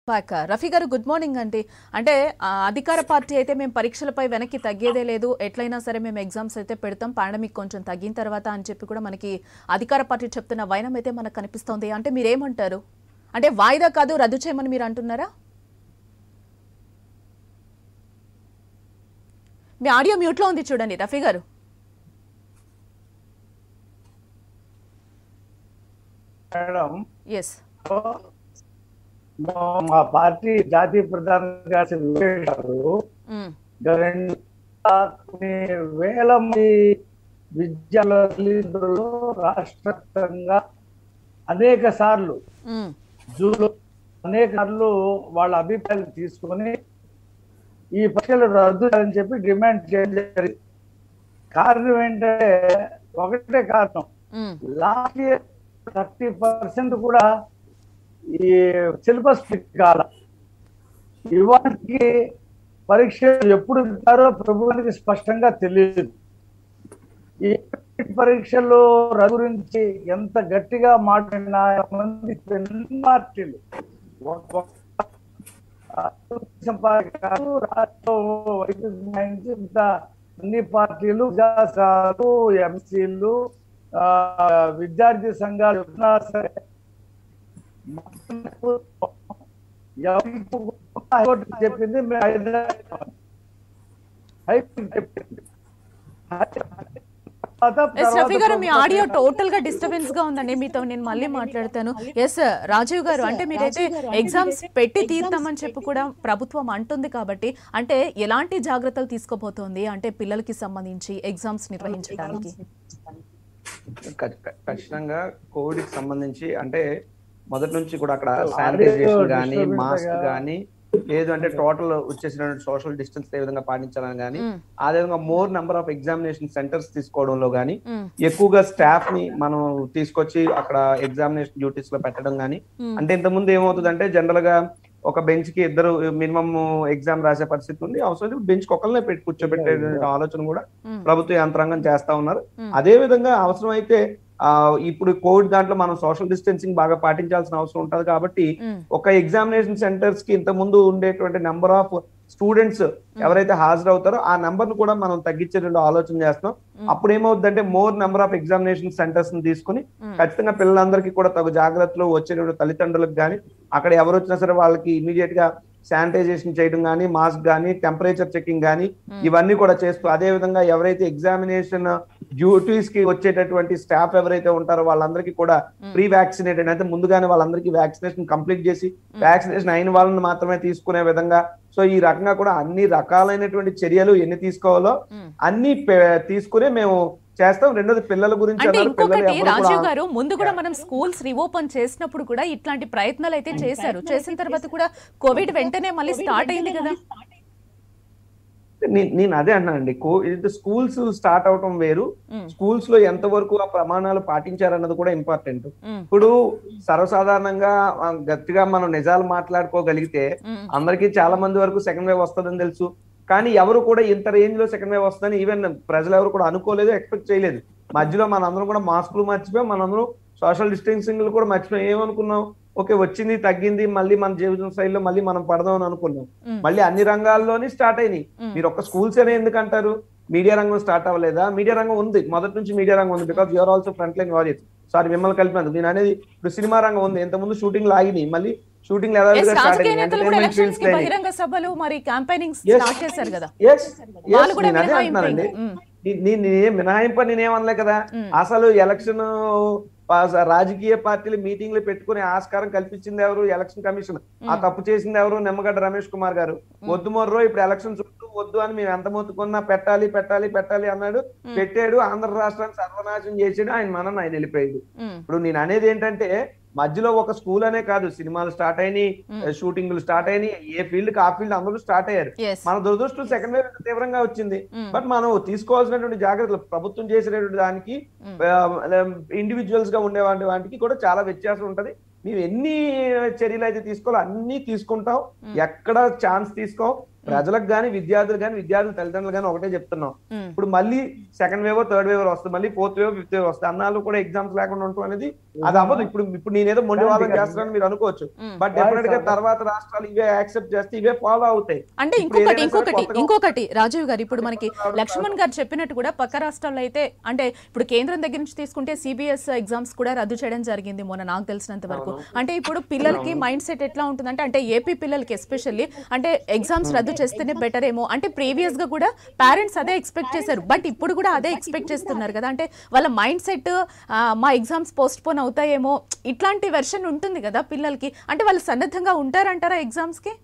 పాక్ రఫీ గారు good morning అండి అంటే ఆ, అధికార పార్టీ అయితే మేము పరీక్షలపై వెనక్కి తగ్గేదే లేదు ఎట్లయినా సరే మేము ఎగ్జామ్స్ అయితే పెడతాం పాండమిక్ కొంచెం తగ్గిన తర్వాత అని చెప్పి కూడా మనకి అధికార పార్టీ చెప్తున్న వైనం అయితే మనకు కనిపిస్తోంది అంటే మీరేమంటారు అంటే వాయిదా కాదు రద్దు చేయమని మీరు అంటున్నారా మీ ఆడియో మ్యూట్లో ఉంది చూడండి రఫీ గారు మేడం ఎస్ మా పార్టీ జాతీయ ప్రధాన కార్యదర్శి గారు రెండు కొన్ని వేల మంది విద్యార్థులు రాష్ట్ర వ్యాప్తంగా అనేక సార్లు జూలో అనేక సార్లు వాళ్ళ అభిప్రాయాలు తీసుకొని ఈ పరీక్షలు రద్దు చేయాలని చెప్పి డిమాండ్ చేయడం జరిగింది కారణం ఏంటంటే ఒకటే కారణం లాస్ట్ ఇయర్ థర్టీ పర్సెంట్ కూడా ఈ సిలబస్ ఫిట్ కాల ఇవాటికి పరీక్ష ఎప్పుడు పెడతారో ప్రభుత్వానికి స్పష్టంగా తెలియదు ఈ పరీక్షలు రద్దు గురించి ఎంత గట్టిగా మాట్లాడినా మంది పెద్ద పార్టీలు ఒక- ఆ, తెలుగుదేశం పార్టీ కాదు, రాష్ట్రం వైపు సంబంధించి మిగతా అన్ని పార్టీలు విద్యాసాలు ఎంసీలు విద్యార్థి సంఘాలు చెప్పినా సరే ఎవరికి హైకోర్టు చెప్పింది మేము హైదరాబాద్ హైకోర్టు చెప్పింది ఎస్ రఫీ గారు మీ ఆడియో టోటల్ గా డిస్టర్బెన్స్ గా ఉందండి మీతో నేను మళ్ళీ మాట్లాడతాను ఎస్ రాజీవ్ గారు అంటే మీరైతే ఎగ్జామ్స్ పెట్టి తీరుతామని చెప్పి కూడా ప్రభుత్వం అంటుంది కాబట్టి అంటే ఎలాంటి జాగ్రత్తలు తీసుకోబోతోంది అంటే పిల్లలకి సంబంధించి ఎగ్జామ్స్ నిర్వహించడానికి ఖచ్- ఖచ్చితంగా కోవిడ్ కి సంబంధించి అంటే మొదటి నుంచి కూడా అక్కడ అసలు శానిటైజేషన్ ఆడియో కానీ disturbance మాస్క్ గా- కానీ లేదు అంటే టోటల్ వచ్చేసిన సోషల్ డిస్టెన్స్ ఏ విధంగా పాటించాలని కానీ మ్మ్. అదే విధంగా more number of examination centres తీసుకోవడంలో కానీ మ్మ్. ఎక్కువగా స్టాఫ్ ని మనం తీసుకొచ్చి అక్కడ ఎగ్జామినేషన్ డ్యూటీస్ లో పెట్టడం కానీ మ్మ్. అంటే ఇంత ముందు ఏమవుతుందంటే జనరల్ గా ఒక బెంచ్ కి ఇద్దరు మినిమం ఎగ్జామ్ రాసే పరిస్థితి ఉంది అవసరం బెంచ్ ఒకళ్ళనే పెట్టి కూర్చోబెట్టే ఆలోచన కూడా మ్మ్. ప్రభుత్వ యంత్రాంగం చేస్తా ఉన్నారు మ్మ్. అదే విధంగా అవసరం అయితే ఆ ఇప్పుడు కోవిడ్ దాంట్లో మనం సోషల్ డిస్టెన్సింగ్ బాగా పాటించాల్సిన అవసరం ఉంటది కాబట్టి మ్మ్. ఒక ఎగ్జామినేషన్ సెంటర్స్ కి ఇంత ముందు ఉండేటువంటి నెంబర్ ఆఫ్ స్టూడెంట్స్ ఎవరైతే హాజరవుతారో ఆ నెంబర్ ను కూడా మనం తగ్గించేటువంటి ఆలోచన చేస్తున్నాం అప్పుడు ఏమవుతుందంటే more number of examination centres ని తీసుకుని మ్మ్. ఖచ్చితంగా పిల్లలందరికీ కూడా తగు జాగ్రత్తలు వచ్చేటువంటి తల్లిదండ్రులకు కానీ అక్కడ ఎవరు వచ్చినా సరే వాళ్ళకి ఇమీడియట్ గా శానిటైజేషన్ చేయడం కానీ మాస్క్ కానీ టెంపరేచర్ చెకింగ్ కానీ ఇవన్నీ కూడా చేస్తూ అదే విధంగా ఎవరైతే ఎగ్జామినేషన్ డ్యూటీస్ కి వచ్చేటటువంటి స్టాఫ్ ఎవరైతే ఉంటారో వాళ్ళందరికీ కూడా ప్రీ వ్యాక్సినేటెడ్ అయితే ముందుగానే వాళ్ళందరికీ వ్యాక్సినేషన్ కంప్లీట్ చేసి వ్యాక్సినేషన్ అయిన వాళ్ళని మాత్రమే తీసుకునే విధంగా సో ఈ రకంగా కూడా అన్ని రకాలైనటువంటి చర్యలు ఎన్ని తీసుకోవాలో మ్మ్. అన్ని పె- తీసుకునే మేము చేస్తాం రెండోది పిల్లల గురించి అంటే అన్నారు. పిల్లలు ఇంకొకటి ఎవరు కూడా- రాజీవ్ గారు ముందు కూడా మనం స్కూల్స్ రీఓపెన్ చేసినప్పుడు కూడా ఇట్లాంటి ప్రయత్నాలు అయితే చేశారు చేసిన తర్వాత కూడా కోవిడ్ వెంటనే మళ్ళీ స్టార్ట్ అయింది కదా నే- నేను అదే అన్నానండి కోవిడ్ స్కూల్స్ స్టార్ట్ అవటం వేరు మ్మ్. స్కూల్స్ లో ఎంత వరకు ఆ ప్రమాణాలు పాటించారన్నది కూడా ఇంపార్టెంట్ మ్మ్. ఇప్పుడు సర్వసాధారణంగా ఆ, గట్టిగా మనం నిజాలు మాట్లాడుకోగలిగితే మ్మ్. అందరికీ చాలా మంది వరకు సెకండ్ వేవ్ వస్తుందని తెలుసు కానీ ఎవరు కూడా ఇంత రేంజ్ లో సెకండ్ వేవ్ వస్తుందని ఈవెన్ ప్రజలు ఎవరు కూడా అనుకోలేదు ఎక్స్పెక్ట్ చేయలేదు మధ్యలో మనందరం కూడా మాస్కులు మర్చిపోయాం మనందరం సోషల్ డిస్టెన్సింగ్ కూడా మర్చిపోయాం ఏమనుకున్నాం ఓకే వచ్చింది తగ్గింది మళ్ళీ మన జీవితం శైలిలో మళ్ళీ మనం పడదాం అని అనుకున్నాం మ్మ్. మళ్ళీ అన్ని రంగాల్లోని స్టార్ట్ అయినాయి మ్మ్. మీరు ఒక్క స్కూల్స్ అనే ఎందుకు అంటారు మీడియా రంగం స్టార్ట్ అవ్వలేదా మీడియా రంగం ఉంది మొదటి నుంచి మీడియా రంగం ఉంది because you are also front line warriors sorry మిమ్మల్ని కలిపినందుకు నేను అనేది ఇప్పుడు సినిమా రంగం ఉంది ఎంత ముందు షూటింగ్ ఆగినాయి మళ్ళీ షూటింగ్ Yes, రాజకీయ నేతలు కూడా ఎలక్షన్స్ కి బహిరంగ సభలు మరి క్యాంపెయినింగ్ Yes. స్టార్ట్ చేశారు కదా ఎస్ వాళ్ళు కూడా నేను అదే మినహాయింపు అంటున్నానండి ఇంకా. మ్మ్. నీ- నీ- నేనేం మినహాయింపు అని నేనేమనలే కదా మ్మ్. అసలు ఎలక్షన్ రాజకీయ పార్టీలు మీటింగ్లు పెట్టుకునే ఆస్కారం కల్పించింది ఎవరు ఎలక్షన్ కమిషన్ ఆ తప్పు చేసింది ఎవరు నిమ్మగడ్డ రమేష్ కుమార్ గారు వద్దు మొర్రో ఇప్పుడు ఎలక్షన్స్ వద్దు వద్దు అని మేము ఎంత మొత్తుకున్నా పెట్టాలి పెట్టాలి పెట్టాలి అన్నాడు పెట్టాడు ఆంధ్ర రాష్ట్రాన్ని సర్వనాశనం చేసాడు ఆయన మనం ఆయన వెళ్ళిపోయాడు మ్మ్. ఇప్పుడు నేను అనేది ఏంటంటే మధ్యలో ఒక స్కూల్ అనే కాదు సినిమాలు స్టార్ట్ అయినాయి షూటింగ్లు స్టార్ట్ అయినాయి ఏ ఫీల్డ్ ఆ ఫీల్డ్ అందరూ స్టార్ట్ అయ్యారు Yes. మన దురదృష్టం సెకండ్ వేవ్ తీవ్రంగా వచ్చింది మ్మ్. బట్ మనం తీసుకోవాల్సినటువంటి జాగ్రత్తలు ప్రభుత్వం చేసినటువంటి దానికి ఇండివిజువల్స్ గా ఉండే వాటి వాటికి కూడా చాలా వ్యత్యాసం ఉంటది మేము ఎన్ని చర్యలు అయితే తీసుకోవాలో అన్ని తీసుకుంటాం ఎక్కడ ఛాన్స్ తీసుకోం ప్రజలకు గాని విద్యార్థులు గాని విద్యార్థుల తల్లిదండ్రులు గాని ఒకటే చెప్తున్నాం మ్మ్. ఇప్పుడు మళ్ళీ సెకండ్ వేవ్ థర్డ్ వేవ్ వస్తుంది మళ్ళీ ఫోర్త్ వేవ్ ఫిఫ్త్ వేవ్ వస్తుంది అన్నాళ్ళు కూడా ఎగ్జామ్స్ లేకుండా ఉండటం అనేది అది అవ్వదు ఇప్పుడు ఇప్పుడు నేనేదో మొండివాదం చేస్తానని మీరు అనుకోవచ్చు మ్మ్. బట్ డెఫినెట్ గా తర్వాత రాష్ట్రాలు ఇవే యాక్సెప్ట్ చేస్తే ఇవే ఫాలో అవుతాయి అంటే ఇప్పుడు ఇంకొకటి ఏదైనా సరే ఇంకొకటి కొత్తగా- ఇంకొకటి రాజీవ్ గారు ఇప్పుడు మనకి లక్ష్మణ్ గారు చెప్పినట్టు కూడా పక్క రాష్ట్రాల్లో అయితే అంటే ఇప్పుడు కేంద్రం దగ్గర నుంచి తీసుకుంటే సిబిఎస్ ఎగ్జామ్స్ కూడా రద్దు చేయడం జరిగింది మొన్న నాకు తెలిసినంత వరకు అంటే ఇప్పుడు పిల్లలకి మైండ్ సెట్ ఎట్లా ఉంటుందంటే అంటే ఏపీ పిల్లలకి ఎస్పెషల్లీ అంటే ఎగ్జామ్స్ రద్దు చేస్తేనే బెటర్ ఏమో అంటే ప్రీవియస్ గా కూడా పేరెంట్స్ అదే ఎక్స్పెక్ట్ చేశారు బట్ ఇప్పుడు కూడా అదే ఎక్స్పెక్ట్ చేస్తున్నారు కదా అంటే వాళ్ళ మైండ్ సెట్ మా ఎగ్జామ్స్ పోస్ట్ పోన్ అవుతాయేమో ఇట్లాంటి వెర్షన్ ఉంటుంది కదా పిల్లలకి అంటే వాళ్ళు సన్నద్ధంగా ఉంటారంటారా ఎగ్జామ్స్ కి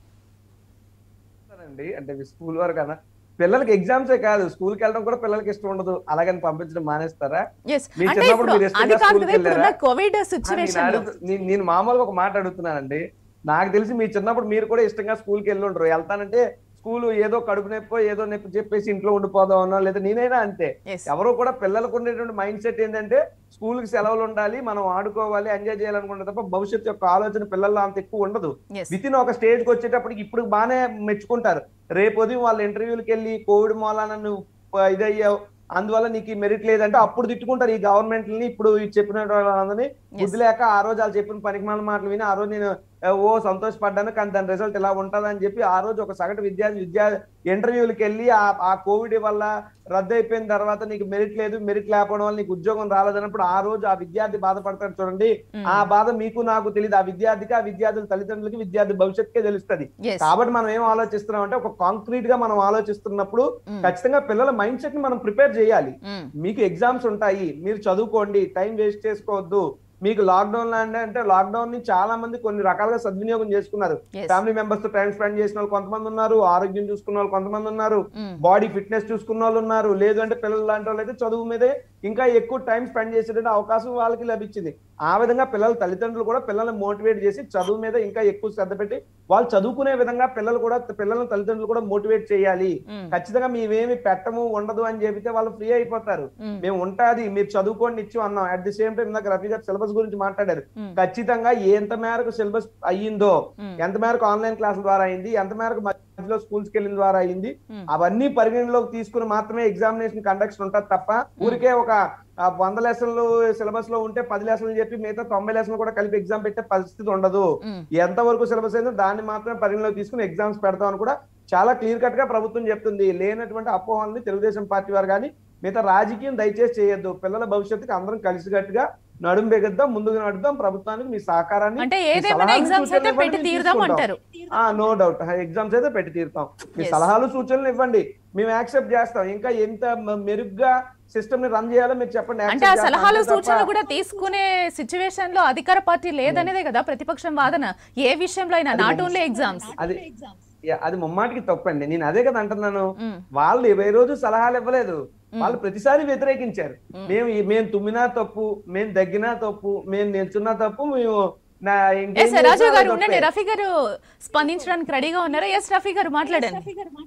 అండి అంటే స్కూల్ వరకు అన్న పిల్లలకి ఎగ్జామ్సే కాదు స్కూల్ కి వెళ్ళడం కూడా పిల్లలకి ఇష్టం ఉండదు అలాగని పంపించడం మానేస్తారా ఎస్ మీ అంటే చిన్నప్పుడు ఇప్పుడు మీరు ఇష్టంగా అది కాదు స్కూల్కి కదా ఇప్పుడున్న వెళ్ళారా? కోవిడ్ నేను సిచ్యువేషన్ అడుగు- నేను- నేను మామూలుగా ఒక మాట అడుగుతున్నానండి నాకు తెలిసి మీ చిన్నప్పుడు మీరు కూడా ఇష్టంగా స్కూల్కి వెళ్ళి ఉండరు వెళ్తానంటే స్కూల్ ఏదో కడుపు నొప్పో ఏదో నొప్పి చెప్పేసి ఇంట్లో ఉండిపోదాం అన్నా లేదా నేనైనా అంతే Yes. ఎవరో కూడా పిల్లలకు ఉండేటువంటి మైండ్ సెట్ ఏంటంటే స్కూల్ కి సెలవులు ఉండాలి మనం ఆడుకోవాలి ఎంజాయ్ చేయాలనుకుంటే తప్ప భవిష్యత్తు యొక్క ఆలోచన పిల్లల్లో అంత ఎక్కువ ఉండదు Yes. విత్ ఇన్ ఒక స్టేజ్ కి వచ్చేటప్పటికి ఇప్పుడు బాగానే మెచ్చుకుంటారు రేపు ఉదయం వాళ్ళ ఇంటర్వ్యూలకి వెళ్ళి కోవిడ్ మూలాన నువ్వు ఆ, ఇదయ్యావు అందువల్ల నీకు ఈ మెరిట్ లేదంటే అప్పుడు తిట్టుకుంటారు ఈ గవర్నమెంట్ ని ఇప్పుడు ఈ చెప్పిన వాళ్ళందరినీ బుద్ధి లేక ఆ రోజు వాళ్ళు చెప్పిన పనికిమాల మాటలు విని ఆ రోజు నేను ఆ, ఓ సంతోషపడ్డాను కానీ దాని రిజల్ట్ ఇలా ఉంటదని చెప్పి ఆ రోజు ఒక సగటు విద్యార్థి విద్యా ఇంటర్వ్యూలకి వెళ్ళి ఆ ఆ కోవిడ్ వల్ల రద్దు అయిపోయిన తర్వాత నీకు మెరిట్ లేదు మెరిట్ లేకపోవడం వల్ల నీకు ఉద్యోగం రాలేదన్నప్పుడు ఆ రోజు ఆ విద్యార్థి బాధపడతాడు చూడండి ఆ బాధ మీకు నాకు తెలియదు ఆ విద్యార్థికి ఆ విద్యార్థుల తల్లిదండ్రులకి విద్యార్థి భవిష్యత్తుకే తెలుస్తుంది Yes. కాబట్టి మనం ఏం ఆలోచిస్తున్నాం అంటే ఒక కాంక్రీట్ గా మనం ఆలోచిస్తున్నప్పుడు ఖచ్చితంగా పిల్లల మైండ్ సెట్ ని మనం ప్రిపేర్ చేయాలి మ్మ్. మీకు ఎగ్జామ్స్ ఉంటాయి మీరు చదువుకోండి టైం వేస్ట్ చేసుకోవద్దు మీకు లాక్డౌన్ లో అంటే అంటే లాక్డౌన్ ని చాలా మంది కొన్ని రకాలుగా సద్వినియోగం చేసుకున్నారు Yes. ఫ్యామిలీ మెంబర్స్ తో టైం స్పెండ్ చేసిన వాళ్ళు కొంతమంది ఉన్నారు ఆరోగ్యం చూసుకున్న వాళ్ళు కొంతమంది ఉన్నారు Mm. బాడీ ఫిట్నెస్ చూసుకున్న వాళ్ళు ఉన్నారు లేదు అంటే పిల్లలు లాంటి వాళ్ళు అయితే చదువు మీదే ఇంకా ఎక్కువ టైం స్పెండ్ చేసేటువంటి అవకాశం వాళ్ళకి లభించింది ఆ విధంగా పిల్లల తల్లిదండ్రులు కూడా పిల్లల్ని మోటివేట్ చేసి చదువు మీద ఇంకా ఎక్కువ శ్రద్ధ పెట్టి వాళ్ళు చదువుకునే విధంగా పిల్లలు కూడా పిల్లల తల్లిదండ్రులు కూడా మోటివేట్ చేయాలి Mm. ఖచ్చితంగా మేమేమి పెట్టము ఉండదు అని చెబితే వాళ్ళు ఫ్రీ అయిపోతారు Mm. మేము ఉంటాది మీరు చదువుకోండి ఇచ్చు అన్నాం అట్ ది సేమ్ టైం ఇందాక రఫీ గారు సిలబస్ గురించి మాట్లాడారు Mm. ఖచ్చితంగా ఎంత మేరకు సిలబస్ అయ్యిందో Mm. ఎంత మేరకు ఆన్లైన్ క్లాసుల ద్వారా అయింది ఎంత మేరకు మధ్యలో స్కూల్స్ కి వెళ్ళిన ద్వారా అయింది Mm. అవన్నీ పరిగణలోకి తీసుకుని మాత్రమే ఎగ్జామినేషన్ కండక్ట్ ఉంటుంది తప్ప ఊరికే ఒక ఆ, వంద లెసన్లు సిలబస్ లో ఉంటే పది లెసన్లు చెప్పి మిగతా తొంభై లెసన్లు కూడా కలిపి ఎగ్జామ్ పెట్టే పరిస్థితి ఉండదు Mm. ఎంత వరకు సిలబస్ అయిందో దాన్ని మాత్రమే పరిగణలోకి తీసుకుని ఎగ్జామ్స్ పెడతామని కూడా చాలా క్లియర్ కట్ గా ప్రభుత్వం చెప్తుంది లేనటువంటి అపోహల్ని తెలుగుదేశం పార్టీ వారు కానీ మిగతా రాజకీయం దయచేసి చేయొద్దు పిల్లల భవిష్యత్తుకి అందరం కలిసికట్టుగా నడుం బెగద్దాం ముందుకు నడుద్దాం ప్రభుత్వానికి మీ సహకారాన్ని అంటే మీ ఏదేమైనా సలహాలు, ఎగ్జామ్స్ సూచనలు అయితే ఇవ్వండి, పెట్టి మేము తీరుదాం తీసుకుంటాం. అంటారు ఆ నో డౌట్ ఎగ్జామ్స్ అయితే పెట్టి తీరుతాం మీ Yes. సలహాలు సూచనలు ఇవ్వండి మేము యాక్సెప్ట్ చేస్తాం ఇంకా ఎంత మ- మెరుగ్గా సిస్టమ్ ని రన్ చేయాలో మీరు చెప్పండి అంటే ఆ accept చేస్తాం. సలహాలు అంతే తప్ప- సూచనలు కూడా తీసుకునే సిచ్యువేషన్ లో అధికార పార్టీ లేదనేదే కదా ప్రతిపక్షం వాదన ఏ విషయంలో అయినా నాట్ ఓన్లీ ఎగ్జామ్స్ అది యా, అది ముమ్మాటికి తప్పండి నేను అదే కదా అంటున్నాను మ్మ్. వాళ్ళు ఇరవై రోజు సలహాలు ఇవ్వలేదు వాళ్ళు ప్రతిసారి వ్యతిరేకించారు మేము ఈ- మేము తుమ్మినా తప్పు మేము దగ్గినా తప్పు మేము నిల్చున్నా తప్పు మేము నా ఇంకేం ఎస్ రాజు చేసినా గారు అది ఉండండి తప్పే. రఫీ గారు స్పందించడానికి రెడీగా ఉన్నారా ఎస్ రఫీ గారు మాట్లాడండి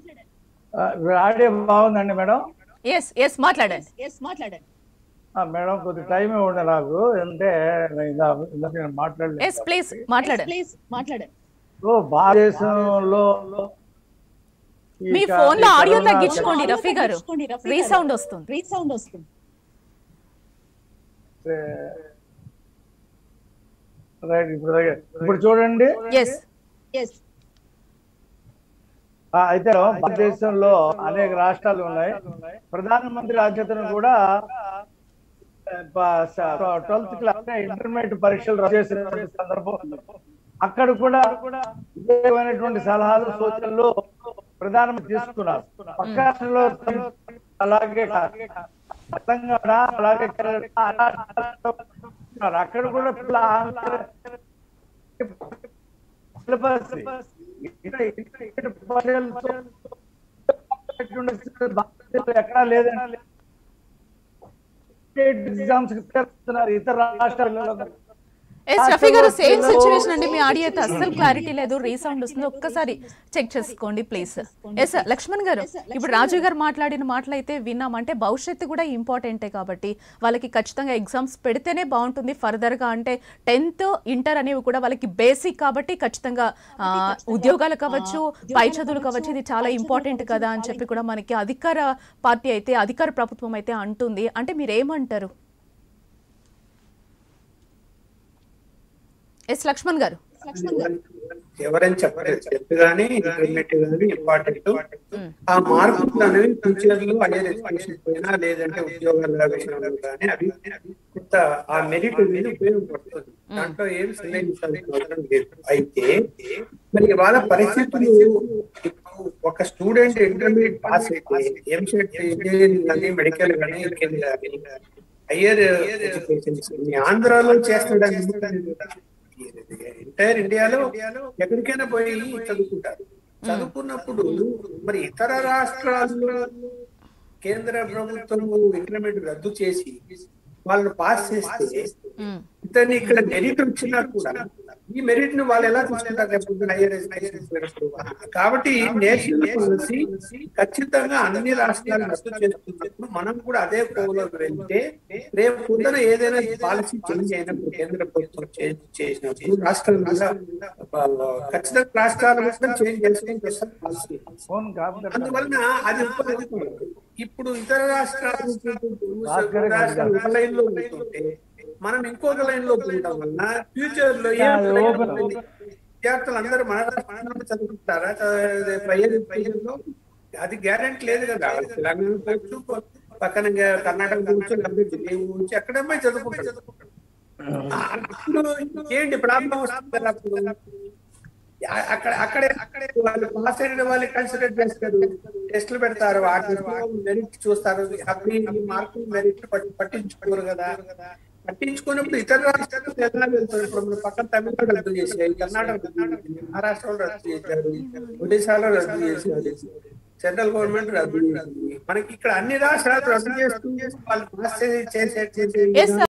ఆడే బాగుందండి మేడం ఎస్ ఎస్ మాట్లాడండి ఎస్ మాట్లాడండి ఆ, మేడం కొద్ది టైం ఇవ్వండి నాకు అంటే నేను ఇందా- ఇందాక నేను మాట్లాడలేదు ఎస్ ప్లీజ్ మాట్లాడండి ప్లీజ్ మాట్లాడండి ఓ, భారతదేశంలో ఈ మీ కా- ఫోన్ లో ఈ ఆడియో కరోనా తగ్గించుకోండి ఆడియో రఫీ గారు తగ్గించుకోండి, రఫీ గారు. రీసౌండ్ వస్తుంది రీసౌండ్ వస్తుంది రైట్ ఇప్పుడు దగ్గర- ఇప్పుడు చూడండి ఎస్ ఎస్ ఆ, అయితే భారతదేశంలో అనేక రాష్ట్రాలు ఉన్నాయి ప్రధానమంత్రి అధ్యతను కూడా ట్వెల్త్ క్లాస్ ఇంటర్మీడియట్ పరీక్షలు రద్దు చేసిన సందర్భం ఉంది. అక్కడ కూడా విధమైనటువంటి సలహాలు సూచనలు ప్రధానమంత్రి తీసుకున్నారు పక్క రాష్ట్రంలో అలాగే తెలంగాణ అలాగే కేరళ, ఆ రాష్ట్రాల్లో తీసుకున్నారు. అక్కడ కూడా పిల్ల సిలబస్ ఇక్కడ ఇక్కడ భాషలతో భారతదేశంలో ఎక్కడా లేదండి ఎగ్జామ్స్ ఇతర రాష్ట్రాలలో ఎస్ రఫీ గారు సేమ్ సిచ్యువేషన్ అండి మీ ఆడియో అయితే అస్సలు క్లారిటీ లేదు రీసౌండ్ వస్తుంది ఒక్కసారి చెక్ చేసుకోండి ప్లీజ్ ఎస్ లక్ష్మణ్ గారు ఇప్పుడు రాజు గారు మాట్లాడిన మాటలు అయితే విన్నాం అంటే భవిష్యత్తు కూడా ఇంపార్టెంటే కాబట్టి వాళ్ళకి ఖచ్చితంగా ఎగ్జామ్స్ పెడితేనే బాగుంటుంది ఫర్దర్ గా అంటే టెన్త్ ఇంటర్ అనేవి కూడా వాళ్ళకి బేసిక్ కాబట్టి ఖచ్చితంగా ఆ, ఉద్యోగాలు కావచ్చు పై చదువులు కావచ్చు ఇది చాలా ఇంపార్టెంట్ కదా అని చెప్పి కూడా మనకి అధికార పార్టీ అయితే అధికార ప్రభుత్వం అయితే అంటుంది అంటే మీరు ఏమంటారు ఎస్ లక్ష్మణ్ గారు ఎవరైనా చెప్పలేదు చెప్పు కానీ ఇంటర్మీడియట్ కానీ ఇంపార్టెంట్ ఆ మార్కులు అనేవి ఫ్యూచర్ లో హైయర్ ఎడ్యుకేషన్ పోయినా లేదంటే ఉద్యోగాల విషయంలో కానీ అవి కొంత ఆ మెరిట్ అనేది ఉపయోగపడుతుంది దాంట్లో ఏం సందేహించాల్సిన అవసరం లేదు అయితే మరి వాళ్ళ పరిస్థితులు ఇప్పుడు ఒక స్టూడెంట్ ఇంటర్మీడియట్ పాస్ అయితే ఎంసెట్ ఇంజనీరింగ్ కానీ మెడికల్ కానీ కానీ హయ్యర్ ఎడ్యుకేషన్ ఆంధ్రాలో చేస్తున్నాడు ఎంటైర్ ఇండియాలో ఎక్కడికైనా పోయి చదువుకుంటారు చదువుకున్నప్పుడు మరి ఇతర రాష్ట్రాల్లో కేంద్ర ప్రభుత్వం ఇంటర్మీడియట్ రద్దు చేసి వాళ్ళని పాస్ చేస్తే మ్మ్. ఇతన్ని ఇక్కడ మెరిట్ వచ్చినా కూడా ఈ మెరిట్ ని వాళ్ళు ఎలా తీసుకుంటారు రేపు పొద్దున్న higher education పోయినప్పుడు? కాబట్టి నేషనల్ పాలసీ ఖచ్చితంగా అన్ని రాష్ట్రాలు రద్దు చేస్తున్నప్పుడు మనం కూడా అదే కోవలోకి వెళ్తే రేపు పొద్దున ఏదైనా పాలసీ చేంజ్ అయినప్పుడు కేంద్ర ప్రభుత్వం చేంజ్ చేసినప్పుడు రాష్ట్రాలు కూడా, ఆ, ఖచ్చితంగా రాష్ట్రాలు మొత్తం చేంజ్ చేసుకుని చేస్తారు పాలసీ ఫోన్ కాదు అందువలన అది ఉపయోగపడదు. ఇప్పుడు ఇతర రాష్ట్రాలు రాష్ట్రాలు ఒక లైన్ లో ఉంటుంటే మనం ఇంకొక లైన్ లో ఉండడం వలన ఫ్యూచర్ లో ఏం అది ప్రయోజనం ఓపెన్. ఉంది? విద్యార్థులు అందరూ మన రాష్ట్రంలో చదువుకుంటారా చ- ప్రయోజనం ప్రయోజనంలో అది గ్యారెంటీ లేదు కదా తెలంగాణ పోవచ్చు, పక్కన ఇంకా కర్ణాటక పోవచ్చు లేకపోతే ఢిల్లీ పోవచ్చు ఎక్కడ పోయి చదువుకుంటారు ఆ, అప్పుడు ఏంటి ప్రాబ్లం వస్తుంది కదా అప్పుడు ఆ- అక్కడ అక్కడే అక్కడే వాళ్ళు పాస్ అయిన వాళ్ళు కన్సిడర్ చేస్తారు టెస్టులు పెడతారు వాటిలో మెరిట్ చూస్తారు అప్పుడు ఈ మార్కులు మెరిట్ పట్టించుకోరు కదా పట్టించుకున్నప్పుడు ఇతర రాష్ట్రాలు ఎలా వెళ్తారు ఇప్పుడు మన పక్కన తమిళనాడు రద్దు చేశారు కర్ణాటక రద్దు చేసింది, మహారాష్ట్రలో రద్దు చేశారు ఒడిశాలో రద్దు చేశారు సెంట్రల్ గవర్నమెంట్ రద్దు చేసింది మనకి ఇక్కడ అన్ని రాష్ట్రాలు రద్దు చేస్తూ వాళ్ళు పాస్ చేసే చేసే ఎస్